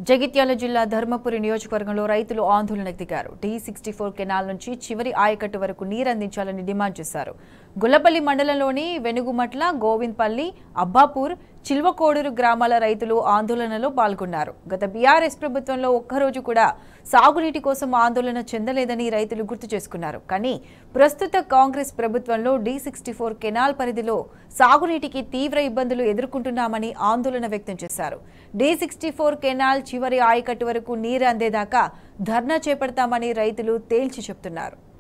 జగిత్యాల జిల్లా ధర్మపురి నియోజకవర్గంలో రైతులు ఆందోళనకు దిగారు టీ సిక్స్టీ ఫోర్ కెనాల్ నుంచి చివరి ఆయకట్టు వరకు నీరందించాలని డిమాండ్ చేశారు గుల్లపల్లి మండలంలోని వెనుగుమట్ల గోవింద్పల్లి అబ్బాపూర్ చిల్వకోడూరు గ్రామాల రైతులు ఆందోళనలో పాల్గొన్నారు గత బీఆర్ఎస్ ప్రభుత్వంలో ఒక్కరోజు కూడా సాగునీటి కోసం ఆందోళన చెందలేదని రైతులు గుర్తు చేసుకున్నారు కానీ ప్రస్తుత కాంగ్రెస్ ప్రభుత్వంలో డి సిక్స్టీ ఫోర్ కెనాల్ పరిధిలో సాగునీటికి తీవ్ర ఇబ్బందులు ఎదుర్కొంటున్నామని ఆందోళన వ్యక్తం చేశారు డి సిక్స్టీ ఫోర్ కెనాల్ చివరి ఆయకట్టు వరకు నీరు అందేదాకా ధర్నా చేపడతామని రైతులు తేల్చి చెప్తున్నారు